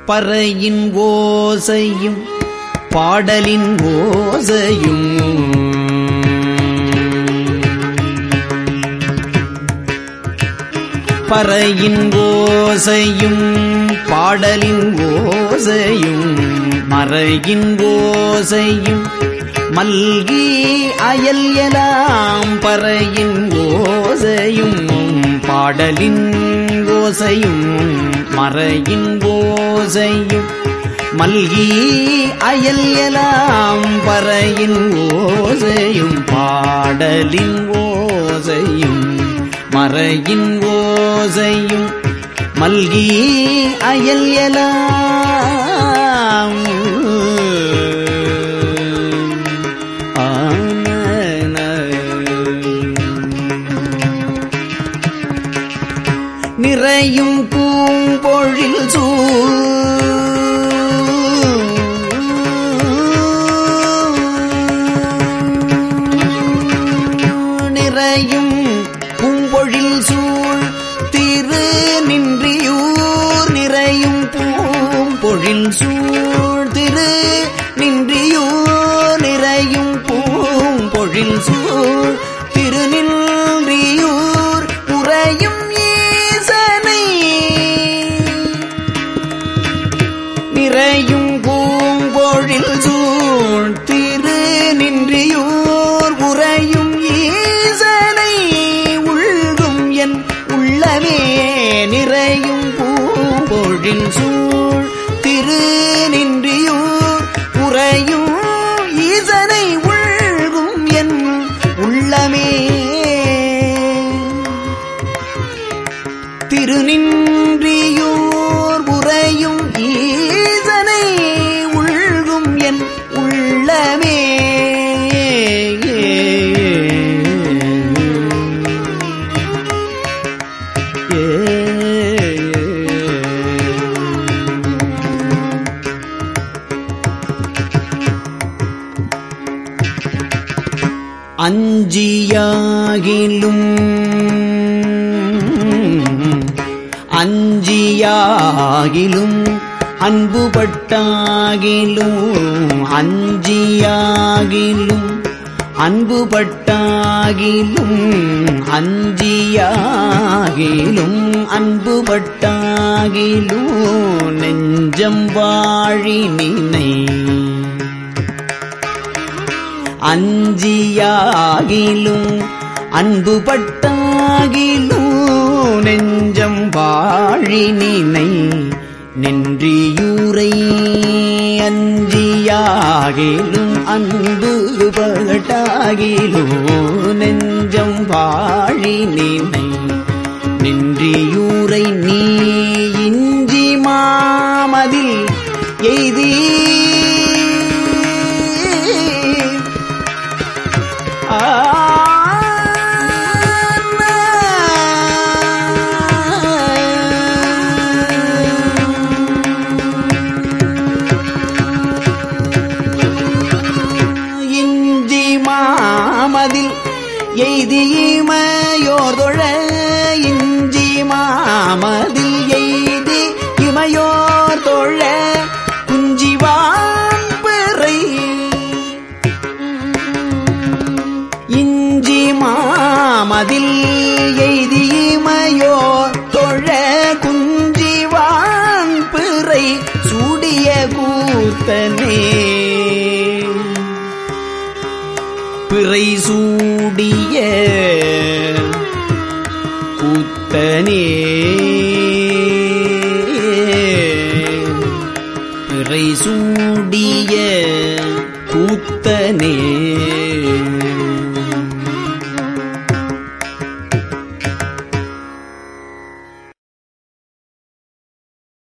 பறையின் ஓசையும் பாடலின் ஓசையும் பறையின் ஓசையும் பாடலின் ஓசையும் மறையின் ஓசையும் மல்கி அயல் எலாம் பறையின் ஓசையும் பாடலின் ஓசையும் மறையின் ஓசையும் மல்கி அயல் எலாம் பறையின் ஓசையும் பாடலின் ஓசையும் மறையின் ஓசையும் மல்கி அயல் எலாம் நிறையும் பூம்பொழில் சூழ் நிறையும் பூம்பொழில் சூழ் திரு நின்றியூர் நிறையும் பூம்பொழில் சூழ் திரு நின்றியூர் நிறையும் பூம்பொழில் சூழ் திரு நின்றியூர் உறையும் ஈசனை நிறையும் பூம்பொழில் சூழ் திரு நின்றியூர் உறையும் ஈசனை உள்கும் என் உள்ளமே நிறையும் பூம்பொழில் சூழ் திரு நின்றியூர் உறையும் ஈசனை உள்கும் என் உள்ளமே திருநின்றியூர் உறையும் ஈசனை உள்கும் என் உள்ளமே அஞ்சியாகிலும் அஞ்சியாகிலும் அன்புபட்டாகிலும் அஞ்சியாகிலும் அன்புபட்டாகிலும் அஞ்சியாகிலும் அன்புபட்டாகிலும் நெஞ்சம் வாழி நினை அஞ்சியாகிலும் அன்பு பட்டாகிலும் நெஞ்சம் வாழி நினை நின்றியூரை அஞ்சியாகிலும் அன்பு பட்டாகிலும் நெஞ்சம் வாழி நினை நின்றியூரை நீ இஞ்சி மாமதில் எய்தி இஞ்சி மாமதில் எய்தியமையோதொழ இஞ்சி மாமதில் எய்தி இமையோர் தொழ குஞ்சிவான் பிறை இஞ்சி மாமதில் எய்தியமையோ தொழ குஞ்சிவான் பிறை சூடிய கூத்தனே பிறை சூடிய கூத்தனே பிறை சூடிய